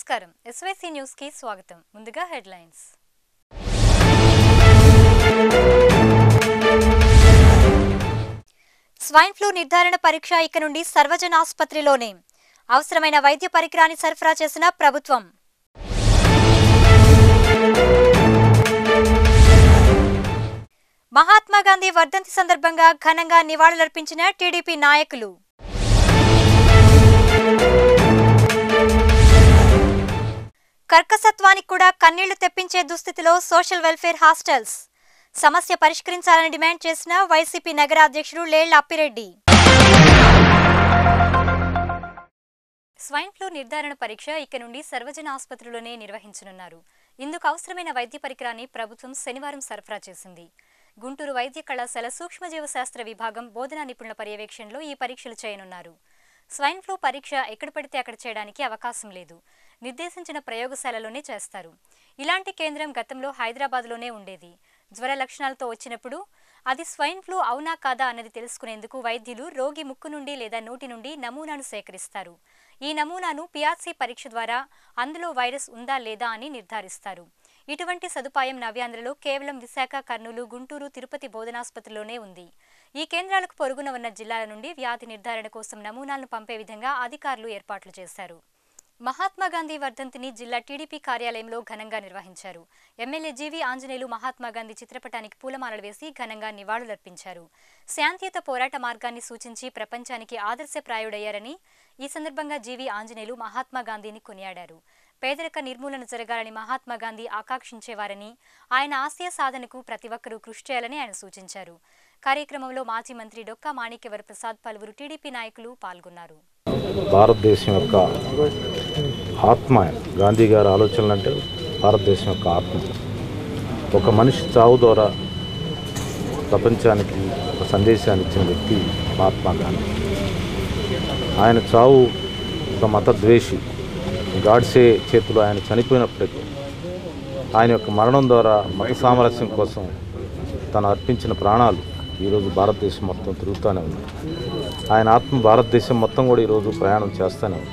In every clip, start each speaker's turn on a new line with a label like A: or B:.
A: నమస్కారం SYC news కి స్వాగతం ముందుగా హెడ్లైన్స్ స్వైన్ ఫ్లూ నిర్ధారణ పరీక్ష ఇక నుండి సర్వజన ఆసుపత్రిలోనే అవసరమైన వైద్య పరికరాన్ని సరఫరా చేసిన ప్రభుత్వం మహాత్మా గాంధీ వర్ధంతి సందర్భంగా ఘనంగా నివాళులర్పించిన టీడీపీ నాయకులు కర్కసత్వానికి కూడా కన్నీళ్లు తెప్పించే దుస్థితిలో సోషల్ వెల్ఫేర్ హాస్టల్స్ సమస్య పరిష్కరించాలని డిమాండ్ చేసిన వైసీపీ నగర అధ్యక్షుడు లేళ్ల అప్పిరెడ్డి స్వైన్ ఫ్లూ నిర్ధారణ పరీక్ష ఇక నుండి సర్వజన ఆసుపత్రిలోనే నిర్వహించనున్నారు ఇందుకు అవసరమైన వైద్య పరికరాన్ని ప్రభుత్వం శనివారం సరఫరా చేసింది గుంటూరు వైద్య కళాశాల సూక్ష్మజీవ శాస్త్ర విభాగం బోధనా నిపుణుల పర్యవేక్షణలో ఈ పరీక్షలు చేయనున్నారు స్వైన్ ఫ్లూ పరీక్ష ఎక్కడ పడితే అక్కడ చేయడానికి అవకాశం లేదు నిర్దేశించిన ప్రయోగశాలలోనే చేస్తారు ఇలాంటి కేంద్రం గతంలో హైదరాబాద్లోనే ఉండేది జ్వర లక్షణాలతో వచ్చినప్పుడు అది స్వైన్ ఫ్లూ అవునా కాదా అన్నది తెలుసుకునేందుకు వైద్యులు రోగి ముక్కు నుండి లేదా నోటి నుండి నమూనాను సేకరిస్తారు ఈ నమూనాను పిఆర్సీ పరీక్ష ద్వారా అందులో వైరస్ ఉందా లేదా అని నిర్ధారిస్తారు ఇటువంటి సదుపాయం నవ్యాంధ్రలో కేవలం విశాఖ కర్నూలు గుంటూరు తిరుపతి బోధనాసుపత్రిలోనే ఉంది ఈ కేంద్రాలకు పొరుగున ఉన్న జిల్లాల నుండి వ్యాధి నిర్ధారణ కోసం నమూనాలను పంపే విధంగా అధికారులు ఏర్పాట్లు చేశారు మహాత్మా గాంధీ వర్ధంతిని జిల్లా టీడీపీ కార్యాలయంలో ఘనంగా నిర్వహించారు ఎమ్మెల్యే జీవి ఆంజనేయులు మహాత్మా గాంధీ చిత్రపటానికి పూలమాలలు వేసి ఘనంగా నివాళులర్పించారు శాంతియుత పోరాట మార్గాన్ని సూచించి ప్రపంచానికి ఆదర్శప్రాయుడయ్యారని ఈ సందర్భంగా జీవి ఆంజనేయులు మహాత్మా గాంధీని కొనియాడారు పేదరిక నిర్మూలన జరగాలని మహాత్మా గాంధీ ఆకాంక్షించేవారని ఆయన ఆశయ సాధనకు ప్రతి ఒక్కరూ కృషి చేయాలని ఆయన సూచించారు కార్యక్రమంలో మాజీ మంత్రి డొక్కా మాణిక్యవర ప్రసాద్ పలువురు టీడీపీ నాయకులు పాల్గొన్నారు
B: భారతదేశం యొక్క ఆత్మ గాంధీ గారి ఆలోచనలు అంటే భారతదేశం యొక్క ఆత్మ ఒక మనిషి చావు ద్వారా ప్రపంచానికి ఒక సందేశాన్ని ఇచ్చిన వ్యక్తి మహాత్మా గాంధీ ఆయన చావు ఒక మత ద్వేషి గాడ్సే చేతిలో ఆయన చనిపోయినప్పటికీ ఆయన యొక్క మరణం ద్వారా మత సామరస్యం కోసం తను అర్పించిన ప్రాణాలు ఈరోజు భారతదేశం మొత్తం తిరుగుతూనే ఉంది ఆయన ఆత్మ భారతదేశం మొత్తం కూడా ఈరోజు ప్రయాణం చేస్తూనే ఉంది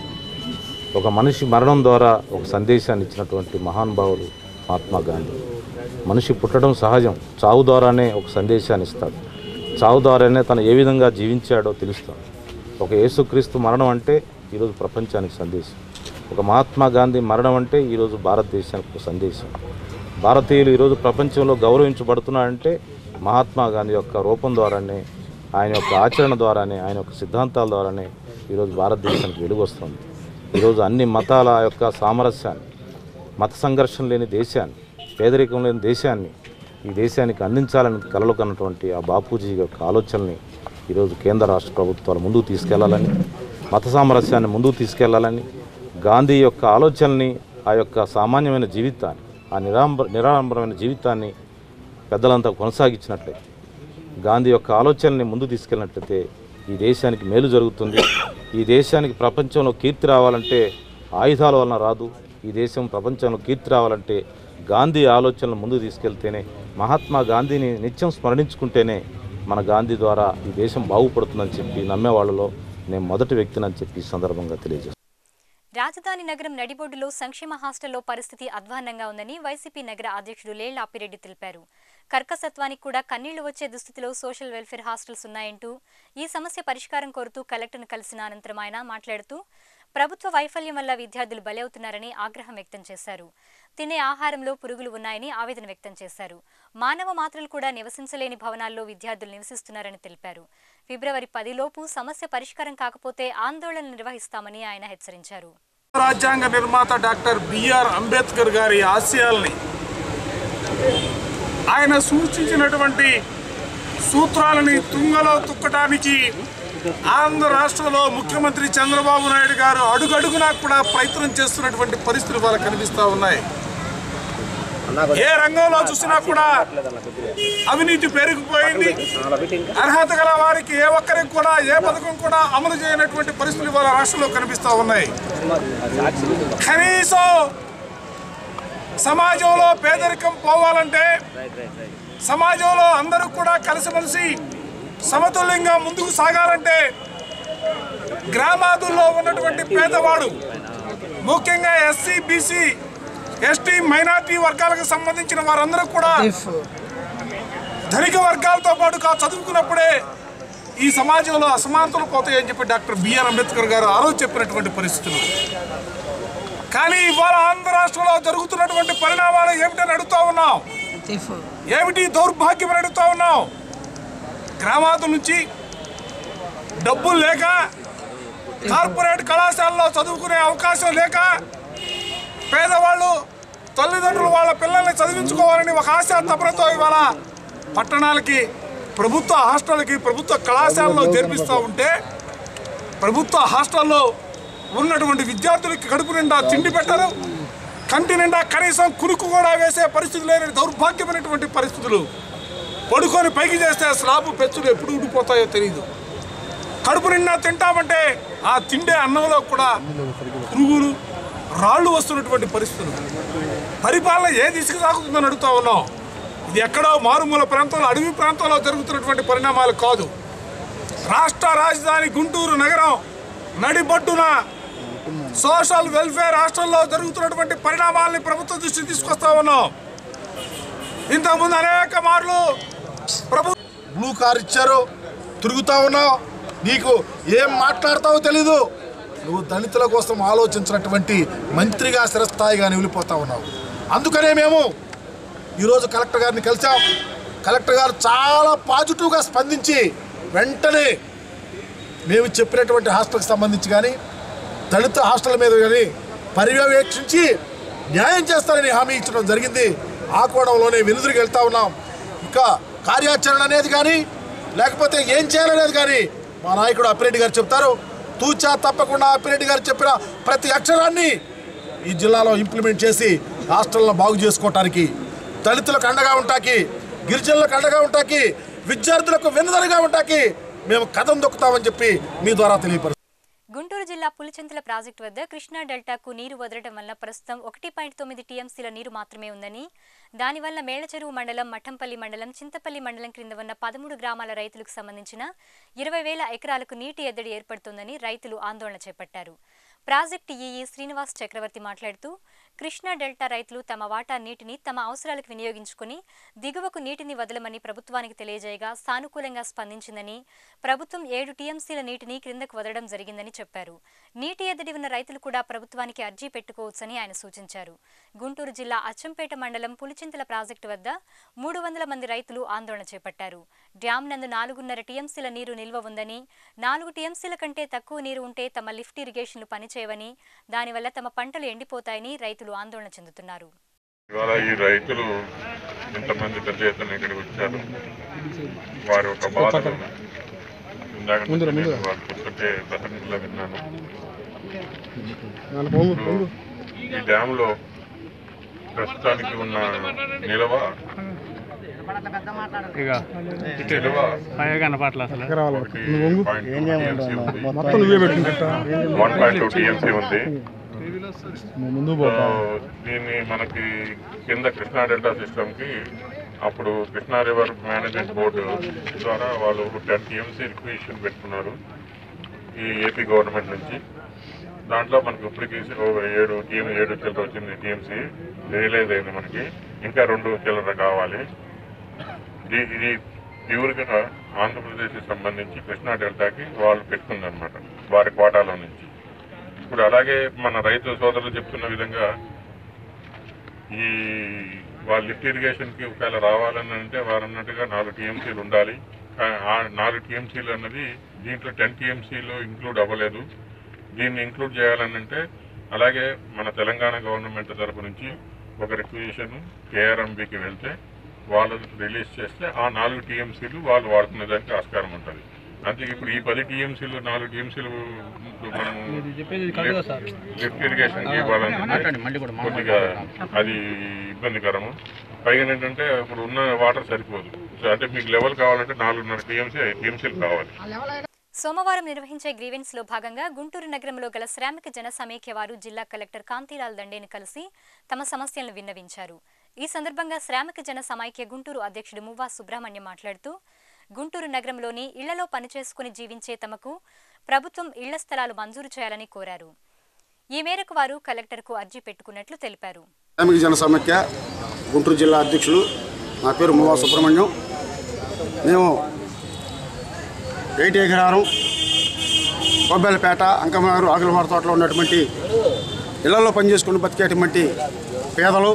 B: ఒక మనిషి మరణం ద్వారా ఒక సందేశాన్ని ఇచ్చినటువంటి మహానుభావుడు మహాత్మా గాంధీ మనిషి పుట్టడం సహజం చావు ద్వారానే ఒక సందేశాన్ని ఇస్తాడు చావు ద్వారానే తను ఏ విధంగా జీవించాడో తెలుస్తాడు ఒక యేసుక్రీస్తు మరణం అంటే ఈరోజు ప్రపంచానికి సందేశం ఒక మహాత్మా గాంధీ మరణం అంటే ఈరోజు భారతదేశానికి ఒక సందేశం భారతీయులు ఈరోజు ప్రపంచంలో గౌరవించబడుతున్నారంటే మహాత్మా గాంధీ యొక్క రూపం ద్వారానే ఆయన యొక్క ఆచరణ ద్వారానే ఆయన యొక్క సిద్ధాంతాల ద్వారానే ఈరోజు భారతదేశానికి వెలుగు వస్తుంది ఈరోజు అన్ని మతాల యొక్క సామరస్యాన్ని మత సంఘర్షణ లేని దేశాన్ని పేదరికం లేని దేశాన్ని ఈ దేశానికి అందించాలని కలలు కన్నటువంటి ఆ బాపూజీ యొక్క ఆలోచనని ఈరోజు కేంద్ర రాష్ట్ర ప్రభుత్వాలు ముందుకు తీసుకెళ్లాలని మత సామరస్యాన్ని ముందుకు తీసుకెళ్లాలని గాంధీ యొక్క ఆలోచనని ఆ యొక్క సామాన్యమైన జీవితాన్ని ఆ నిరాంబ నిరాడంబరమైన జీవితాన్ని పెద్దలంతా కొనసాగించినట్లయితే గాంధీ యొక్క ఆలోచనని ముందు తీసుకెళ్ళినట్లయితే ఈ దేశానికి మేలు జరుగుతుంది ఈ దేశానికి ప్రపంచంలో కీర్తి రావాలంటే ఆయుధాల వలన రాదు ఈ దేశం ప్రపంచంలో కీర్తి రావాలంటే గాంధీ ఆలోచనలు ముందు తీసుకెళ్తేనే మహాత్మా గాంధీని నిత్యం స్మరణించుకుంటేనే మన గాంధీ ద్వారా ఈ దేశం బాగుపడుతుందని చెప్పి నమ్మేవాళ్ళలో నేను మొదటి వ్యక్తినని చెప్పి ఈ సందర్భంగా తెలియజేస్తాను
A: రాజధాని నగరం నడిబొడ్డులో సంక్షేమ హాస్టల్లో పరిస్థితి అధ్వాన్నంగా ఉందని వైసీపీ నగర అధ్యక్షుడు లేళ్ల అప్పిరెడ్డి తెలిపారు కర్కసత్వానికి కూడా కన్నీళ్లు వచ్చే దుస్థితిలో సోషల్ వెల్ఫేర్ హాస్టల్స్ ఉన్నాయంటూ ఈ సమస్య పరిష్కారం కోరుతూ కలెక్టర్ను కలిసిన అనంతరం ఆయన మాట్లాడుతూ ప్రభుత్వ వైఫల్యం వల్ల విద్యార్థులు బలవుతున్నారని ఆగ్రహం వ్యక్తం చేశారు తినే ఆహారంలో పురుగులు ఉన్నాయని ఆవేదన వ్యక్తం చేశారు మానవ మాత్రలు కూడా నివసించలేని భవనాల్లో విద్యార్థులు నివసిస్తున్నారని తెలిపారు ఫిబ్రవరి పదిలోపు సమస్య పరిష్కారం కాకపోతే ఆందోళన నిర్వహిస్తామని ఆయన హెచ్చరించారు
C: రాజ్యాంగ నిర్మాత డాక్టర్ బిఆర్ అంబేద్కర్ గారి ఆశయాల్ని ఆయన సూచించినటువంటి సూత్రాలని తుంగలో తుక్కటానికి ఆంధ్ర రాష్ట్రంలో ముఖ్యమంత్రి చంద్రబాబు నాయుడు గారు అడుగడుగునా కూడా ప్రయత్నం చేస్తున్నటువంటి పరిస్థితులు వాళ్ళకి కనిపిస్తూ ఉన్నాయి ఏ రంగంలో చూసినా కూడా అవినీతి పెరిగిపోయింది అర్హత గల వారికి ఏ ఒక్కరికి కూడా ఏ పథకం కూడా అమలు చేయనటువంటి పరిస్థితులు వాళ్ళ రాష్ట్రంలో కనిపిస్తూ ఉన్నాయి కనీసం సమాజంలో పేదరికం పోవాలంటే సమాజంలో అందరూ కూడా కలిసిమెలిసి సమతుల్యంగా ముందుకు సాగాలంటే గ్రామాదుల్లో ఉన్నటువంటి పేదవాడు ముఖ్యంగా ఎస్సీ బీసీ ఎస్టీ మైనార్టీ వర్గాలకు సంబంధించిన వారందరూ కూడా ధనిక వర్గాలతో పాటుగా చదువుకున్నప్పుడే ఈ సమాజంలో అసమానతలు పోతాయని చెప్పి డాక్టర్ బిఆర్ అంబేద్కర్ గారు ఆ రోజు చెప్పినటువంటి పరిస్థితులు కానీ ఇవాళ ఆంధ్ర రాష్ట్రంలో జరుగుతున్నటువంటి పరిణామాలు ఏమిటని అడుగుతా ఉన్నాం ఏమిటి దౌర్భాగ్యం అని అడుగుతా ఉన్నాం గ్రామాల నుంచి డబ్బులు లేక కార్పొరేట్ కళాశాలలో చదువుకునే అవకాశం లేక పేదవాళ్ళు తల్లిదండ్రులు వాళ్ళ పిల్లల్ని చదివించుకోవాలని ఒక ఆశ తపనతో ఇవాళ పట్టణాలకి ప్రభుత్వ హాస్టల్కి ప్రభుత్వ కళాశాలలో చేర్పిస్తూ ఉంటే ప్రభుత్వ హాస్టల్లో ఉన్నటువంటి విద్యార్థులకి కడుపు నిండా తిండి పెట్టరు కంటి నిండా కనీసం కురుకు కూడా వేసే పరిస్థితి లేని దౌర్భాగ్యమైనటువంటి పరిస్థితులు పడుకొని పైకి చేస్తే స్లాబ్ పెచ్చులు ఎప్పుడు ఊడిపోతాయో తెలియదు కడుపు నిండా తింటామంటే ఆ తిండే అన్నంలో కూడా పురుగులు రాళ్ళు వస్తున్నటువంటి పరిస్థితులు పరిపాలన ఏ దిశకు సాగుతుందని అడుగుతా ఉన్నాం ఇది ఎక్కడో మారుమూల ప్రాంతంలో అడవి ప్రాంతంలో జరుగుతున్నటువంటి పరిణామాలు కాదు రాష్ట్ర రాజధాని గుంటూరు నగరం నడిబొడ్డున సోషల్ వెల్ఫేర్ హాస్టల్లో జరుగుతున్నటువంటి పరిణామాలని ప్రభుత్వ దృష్టికి తీసుకొస్తా ఉన్నాం ఇంతకుముందు అనేక మార్లు ప్రభు
D: బ్లూ కార్ ఇచ్చారు తిరుగుతా ఉన్నావు నీకు ఏం మాట్లాడతావో తెలీదు నువ్వు దళితుల కోసం ఆలోచించినటువంటి మంత్రిగా స్థిరస్థాయిగా నిలిపోతా ఉన్నావు అందుకనే మేము ఈరోజు కలెక్టర్ గారిని కలిసాం కలెక్టర్ గారు చాలా పాజిటివ్గా స్పందించి వెంటనే మేము చెప్పినటువంటి హాస్టల్కి సంబంధించి కానీ దళిత హాస్టల్ మీద కానీ పర్యవేక్షించి న్యాయం చేస్తారని హామీ ఇచ్చడం జరిగింది ఆ కోణంలోనే వెనుదిరిగి వెళ్తా ఉన్నాం ఇంకా కార్యాచరణ అనేది కానీ లేకపోతే ఏం చేయాలనేది కానీ మా నాయకుడు అప్పిరెడ్డి గారు చెప్తారు తూచా తప్పకుండా అప్పిరెడ్డి గారు చెప్పిన ప్రతి అక్షరాన్ని ఈ జిల్లాలో ఇంప్లిమెంట్ చేసి హాస్టల్ను బాగు చేసుకోవటానికి దళితులకు అండగా ఉంటాకి గిరిజనులకు అండగా ఉంటాకి విద్యార్థులకు వెన్నుదనగా ఉంటాకి మేము కథం దొక్కుతామని చెప్పి మీ ద్వారా తెలియపరుస్తాం
A: గుంటూరు జిల్లా పులిచింతల ప్రాజెక్టు వద్ద కృష్ణా డెల్టాకు నీరు వదలడం వల్ల ప్రస్తుతం ఒకటి పాయింట్ తొమ్మిది టీఎంసీల నీరు మాత్రమే ఉందని దానివల్ల మేళచెరువు మండలం మఠంపల్లి మండలం చింతపల్లి మండలం క్రింద ఉన్న పదమూడు గ్రామాల రైతులకు సంబంధించిన ఇరవై వేల ఎకరాలకు నీటి ఎద్దడి ఏర్పడుతోందని రైతులు ఆందోళన చేపట్టారు ప్రాజెక్టు ఈఈ శ్రీనివాస్ చక్రవర్తి మాట్లాడుతూ కృష్ణా డెల్టా రైతులు తమ వాటా నీటిని తమ అవసరాలకు వినియోగించుకుని దిగువకు నీటిని వదలమని ప్రభుత్వానికి తెలియజేయగా సానుకూలంగా స్పందించిందని ప్రభుత్వం ఏడు టీఎంసీల నీటిని క్రిందకు వదలడం జరిగిందని చెప్పారు నీటి ఎద్దడి ఉన్న రైతులు కూడా ప్రభుత్వానికి అర్జీ పెట్టుకోవచ్చని ఆయన సూచించారు గుంటూరు జిల్లా అచ్చంపేట మండలం పులిచింతల ప్రాజెక్టు వద్ద మూడు వందల మంది రైతులు ఆందోళన చేపట్టారు డ్యాం నందు నాలుగున్నర టీఎంసీల నీరు నిల్వ ఉందని నాలుగు టీఎంసీల కంటే తక్కువ నీరు ఉంటే తమ లిఫ్ట్ ఇరిగేషన్లు పనిచేయవని దానివల్ల తమ పంటలు ఎండిపోతాయని రైతులు ఆందోళన చెందుతున్నారు
E: ఇవాళ ఈ రైతులు ఇంతమంది పెద్ద ఎత్తున ఇక్కడికి వచ్చారు వారి ఒక బాధలు ఇందాక నుంచి నేను వాళ్ళు చెప్తుంటే ప్రసంగంలో విన్నాను ఇప్పుడు ఈ డ్యాంలో ప్రస్తుతానికి ఉన్న నిలవ నిలవ
F: కనపట్ల అసలు
E: ఒకటి పాయింట్ టూ TMC ఉంది. వన్ పాయింట్ టూ టీఎంసీ ఉంది సో దీన్ని మనకి కింద కృష్ణా డెల్టా సిస్టమ్కి అప్పుడు కృష్ణా రివర్ మేనేజ్మెంట్ బోర్డు ద్వారా వాళ్ళు టెన్ టీఎంసీ రిక్వెషన్ పెట్టుకున్నారు ఈ ఏపీ గవర్నమెంట్ నుంచి దాంట్లో మనకి ఇప్పటికి ఒక ఏడు టీఎం ఏడు చిల్లర వచ్చింది టీఎంసీ రియలైజ్ అయింది మనకి ఇంకా రెండు చిల్లర కావాలి ఇది ఇది ప్యూర్గా ఆంధ్రప్రదేశ్కి సంబంధించి కృష్ణా డెల్టాకి వాళ్ళు పెట్టుకుందన్నమాట వారి కోటాలో నుంచి ఇప్పుడు అలాగే మన రైతు సోదరులు చెప్తున్న విధంగా ఈ వాళ్ళ లిఫ్ట్ ఇరిగేషన్కి ఒకవేళ రావాలని అంటే వారు అన్నట్టుగా నాలుగు టీఎంసీలు ఉండాలి ఆ- ఆ నాలుగు టీఎంసీలు అన్నది దీంట్లో టెన్ టీఎంసీలో ఇంక్లూడ్ అవ్వలేదు దీన్ని ఇంక్లూడ్ చేయాలని అంటే అలాగే మన తెలంగాణ గవర్నమెంట్ తరపు నుంచి ఒక రిక్వజిషన్ కేఆర్ఎంబికి వెళ్తే వాళ్ళు రిలీజ్ చేస్తే ఆ నాలుగు టీఎంసీలు వాళ్ళు వాడుకునే దానికి ఆస్కారం ఉంటుంది అంతే ఇప్పుడు ఈ పది టీఎంసీలు నాలుగు టీఎంసీలు మనం లిఫ్ట్ ఇరిగేషన్ ఇవ్వాలంటే కొద్దిగా అది ఇబ్బందికరము పైగా ఏంటంటే ఇప్పుడు ఉన్న వాటర్ సరిపోదు సో అంటే మీకు లెవెల్ కావాలంటే నాలుగున్నర టీఎంసీ టీఎంసీలు కావాలి
A: సోమవారం నిర్వహించే గ్రీవెన్స్ లో భాగంగా గుంటూరు నగరంలో గల శ్రామిక జన సమైక్య వారు జిల్లా కలెక్టర్ కాంతిలాల్ దండేని కలిసి తమ సమస్యలను విన్నవించారు ఈ సందర్భంగా శ్రామిక జన సమైక్య గుంటూరు అధ్యక్షుడు మువ్వా సుబ్రహ్మణ్యం మాట్లాడుతూ గుంటూరు నగరంలోని ఇళ్లలో పనిచేసుకుని జీవించే తమకు ప్రభుత్వం ఇళ్ల స్థలాలు మంజూరు చేయాలని కోరారు ఈ మేరకు వారు కలెక్టర్కు అర్జీ పెట్టుకున్నట్లు తెలిపారు
F: శ్రామిక జన సమైక్య గుంటూరు జిల్లా అధ్యక్షులు నా పేరు మువా సుబ్రహ్మణ్యం మేము ఏటి ఎకరారం కొబ్బెలపేట అంకమారు ఆకులమార తోటలో ఉన్నటువంటి ఇళ్లలో పనిచేసుకుని బతికేటువంటి పేదలు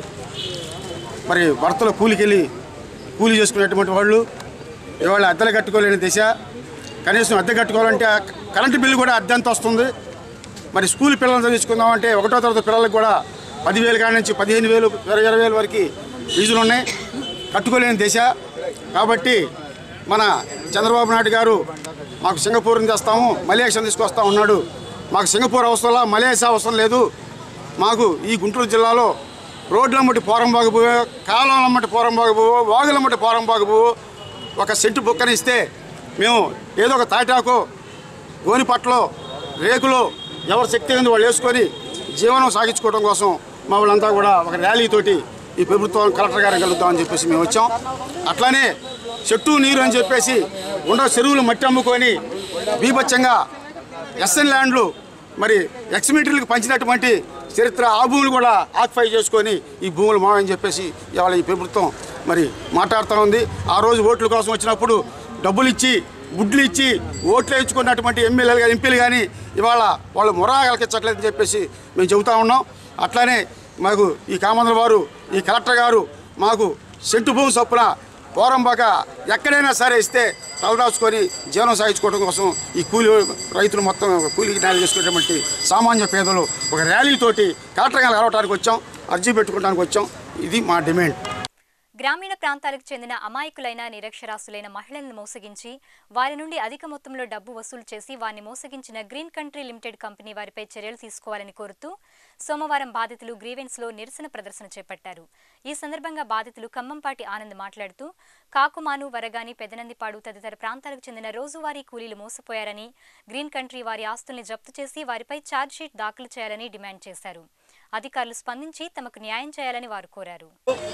F: మరి భర్తలు కూలికెళ్ళి కూలి చేసుకునేటువంటి వాళ్ళు ఇవాళ అద్దెలు కట్టుకోలేని దశ కనీసం అద్దె కట్టుకోవాలంటే ఆ కరెంటు బిల్లు కూడా అద్దె ఎంత వస్తుంది మరి స్కూల్ పిల్లలు చదివించుకుందామంటే ఒకటో తరగతి పిల్లలకు కూడా పదివేలు కాడి నుంచి పదిహేను వేలు ఇరవై ఇరవై వేల వరకు ఫీజులు ఉన్నాయి కట్టుకోలేని దశ కాబట్టి మన చంద్రబాబు నాయుడు గారు మాకు సింగపూర్ని తెస్తాము మలేషియా తీసుకొస్తా ఉన్నాడు మాకు సింగపూర్ అవసరం మలేషియా అవసరం లేదు మాకు ఈ గుంటూరు జిల్లాలో రోడ్లమ్మటి పోరంబాగు పువ్వు కాలువలమ్మటి పోరంబాగు పువ్వు వాగులమ్మటి పోరంబాగు పువ్వు ఒక సెంటు బుక్కని ఇస్తే మేము ఏదో ఒక తాటాకు గోనిపట్లో రేకులో ఎవరి శక్తి ఉంది వాళ్ళు వేసుకొని జీవనం సాగించుకోవడం కోసం మా వాళ్ళంతా కూడా ఒక ర్యాలీతోటి ఈ ప్రభుత్వం కలెక్టర్ గారిని కలుద్దామని చెప్పేసి మేము వచ్చాం అట్లానే చెట్టు నీరు అని చెప్పేసి ఉండ చెరువులు మట్టి అమ్ముకొని బీభత్సంగా ఎస్ఎన్ ల్యాండ్లు మరి ఎక్స్మిలిటరీలకు పంచినటువంటి చరిత్ర ఆ భూములు కూడా ఆక్యుపై చేసుకొని ఈ భూములు మావని చెప్పేసి ఇవాళ ఈ ప్రభుత్వం మరి మాట్లాడుతూ ఉంది ఆ రోజు ఓట్ల కోసం వచ్చినప్పుడు డబ్బులు ఇచ్చి గుడ్లు ఇచ్చి ఓట్లు వేయించుకున్నటువంటి ఎమ్మెల్యేలు కానీ ఎంపీలు కానీ ఇవాళ వాళ్ళు మురాగలకిచ్చట్లేదని చెప్పేసి మేము చెబుతా ఉన్నాం అట్లానే మాకు ఈ కామంద్ర వారు ఈ కలెక్టర్ గారు మాకు సెంటు భూమి చొప్పున పోరంబాక ఎక్కడైనా సరే ఇస్తే తలదాచుకొని జీవనం సాగించుకోవడం కోసం ఈ కూలి రైతులు మొత్తం కూలికి న్యాయం చేసుకునేటువంటి సామాన్య పేదలు ఒక ర్యాలీతోటి కలెక్టర్ గారు కలవటానికి వచ్చాం అర్జీ పెట్టుకోవడానికి వచ్చాం ఇది మా డిమాండ్
A: గ్రామీణ ప్రాంతాలకు చెందిన అమాయకులైన నిరక్షరాస్యులైన మహిళలను మోసగించి వారి నుండి అధిక మొత్తంలో డబ్బు వసూలు చేసి వారిని మోసగించిన గ్రీన్ కంట్రీ లిమిటెడ్ కంపెనీ వారిపై చర్యలు తీసుకోవాలని కోరుతూ సోమవారం బాధితులు గ్రీవెన్స్ లో నిరసన ప్రదర్శన చేపట్టారు ఈ సందర్భంగా బాధితులు ఖమ్మంపాటి ఆనంద్ మాట్లాడుతూ కాకుమాను వరగాని పెదనందిపాడు తదితర ప్రాంతాలకు చెందిన రోజువారీ కూలీలు మోసపోయారని గ్రీన్ కంట్రీ వారి ఆస్తుల్ని జప్తు చేసి వారిపై ఛార్జ్షీట్ దాఖలు చేయాలని డిమాండ్ చేశారు అధికారులు స్పందించి తమకు న్యాయం చేయాలని వారు కోరారు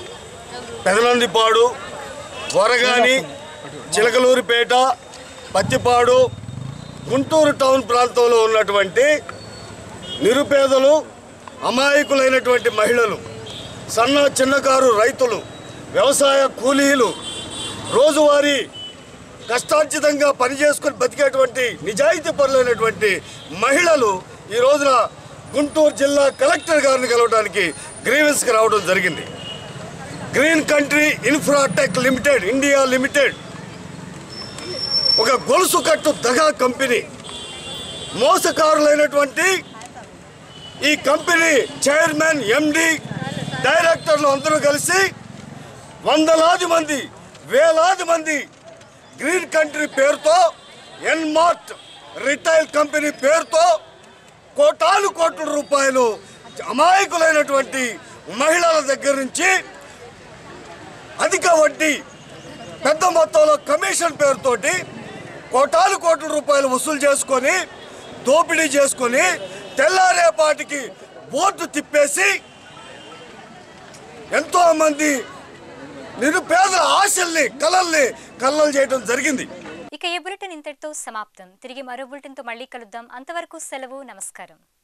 G: పెదనందిపాడు వరగాని చిలకలూరిపేట పత్తిపాడు గుంటూరు టౌన్ ప్రాంతంలో ఉన్నటువంటి నిరుపేదలు అమాయకులైనటువంటి మహిళలు సన్న చిన్నకారు రైతులు వ్యవసాయ కూలీలు రోజువారీ కష్టార్జితంగా పనిచేసుకుని బతికేటువంటి నిజాయితీ పరులైనటువంటి మహిళలు ఈ రోజున గుంటూరు జిల్లా కలెక్టర్ గారిని కలవడానికి గ్రీవెన్స్కి రావడం జరిగింది green country infratech limited India limited ఒక గొలుసు కట్టు దగా కంపెనీ మోసకారులైనటువంటి ఈ కంపెనీ చైర్మన్ ఎండి డైరెక్టర్లు అందరూ కలిసి వందలాది మంది వేలాది మంది గ్రీన్ కంట్రీ పేరుతో ఎన్మార్ట్ రిటైల్ కంపెనీ పేరుతో కోటాను కోట్ల రూపాయలు అమాయకులైనటువంటి మహిళల దగ్గర నుంచి అధిక వడ్డీ పెద్ద మొత్తంలో కమిషన్ పేరుతోటి కోటాను కోట్ల రూపాయలు వసూలు చేసుకొని దోపిడీ చేసుకొని తెల్లారేపాటికి బోర్డు తిప్పేసి ఎంతో మంది నిరుపేదల ఆశల్ని కలల్ని కల్లలు చేయడం జరిగింది
A: ఇక ఈ బులెటిన్ ఇంతటితో సమాప్తం తిరిగి మరో బులెటిన్తో మళ్ళీ కలుద్దాం అంతవరకు సెలవు నమస్కారం